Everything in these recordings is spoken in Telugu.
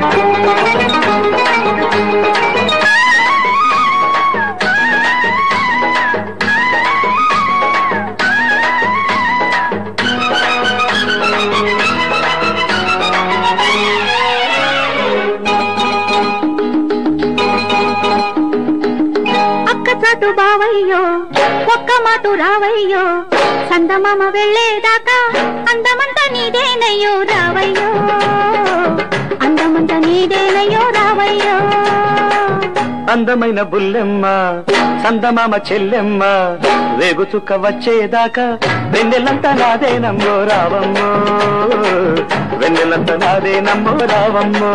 అక్క చాటు బావయ్యో ఒక్క మాటు రావయ్యో సందమామ వెళ్ళేదాకా అందమంతా నీదేనయ్యో రావయ్యో అందమంతా నీదేనయ్యో రావయ్యో అందమైన బుల్లెమ్మ చందమామ చెల్లెమ్మ వేగు చుక్క వచ్చేదాకా వెన్నెలంతా నాదేనమ్మో రావమ్మో వెన్నెలంతా నాదేనమ్మో రావమ్మో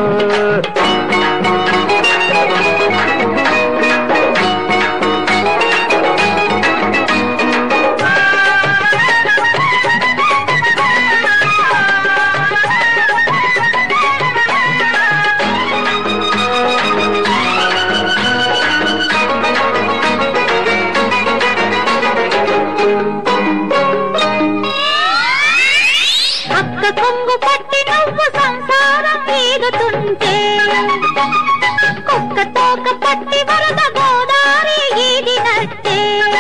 అక్క కొంగు పట్టి నువ్వు సంసారం ఈదుతుంటే కుక్క తోక పట్టి వరద గోదారి ఈదినట్టే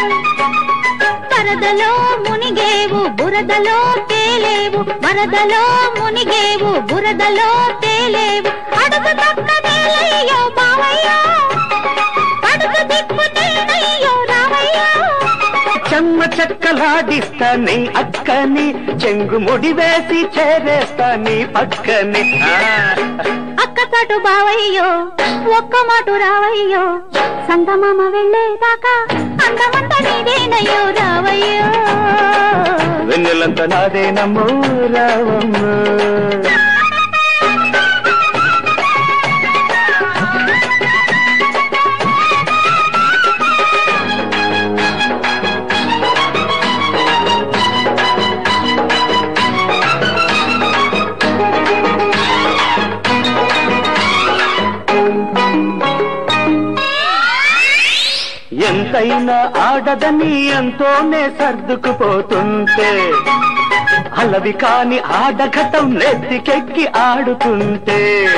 వరదలో మునిగేవు బురదలో తేలేవు వరదలో మునిగేవు బురదలో తేలేవు అడుగు తక్కదేలయ్యో బావయ్యో అడుగు దిక్కు నేనయ్యో రావయ్యో చెమ్మ చెక్కలాడిస్తా నీ అక్కని చెంగు ముడి వేసి చేరేస్తా నీ పక్కని ఆ. అక్క చాటు బావయ్యో ఒక్క మాటు రావయ్యో సంగమామ వెళ్ళేదాకా అందమంత నీదేనయ్యో రావయ్యో వెన్నెలంతా నాదేనమ్మో రావమ్మో ఎంతైనా ఆడదని ఎంతోనే సర్దుకుపోతుంటే అలవి కాని ఆడఘటం నెత్తికెక్కి ఆడుతుంటే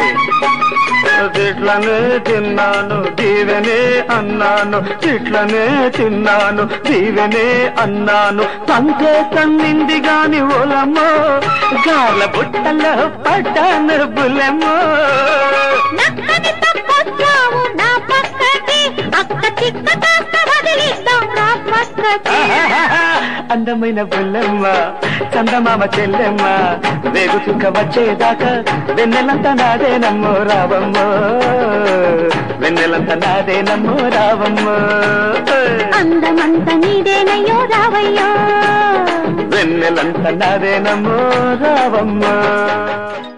తిట్లనే తిన్నాను దీవెనే అన్నాను తిట్లనే తిన్నాను దీవెనే అన్నాను తంతే తన్నింది గాని ఓలమ్మో గాల బుట్టలో పడ్డాను బులెమ్మో నక్కని తప్పొచ్చావు నా పక్కకి అక్క చిక్క కాస్త వదిలిద్దాం నా పక్కకి అందమైన బుల్లెమ్మ చందమామ చెల్లెమ్మ వేగు చుక్క వచ్చేదాకా వెన్నెలంతా నాదేనమ్మో రావమ్మో వెన్నెలంతా నాదేనమ్మో రావమ్మో అందమంత నీదేనయ్యో రావయ్యో వెన్నెలంతా నాదేనమ్మో రావమ్మో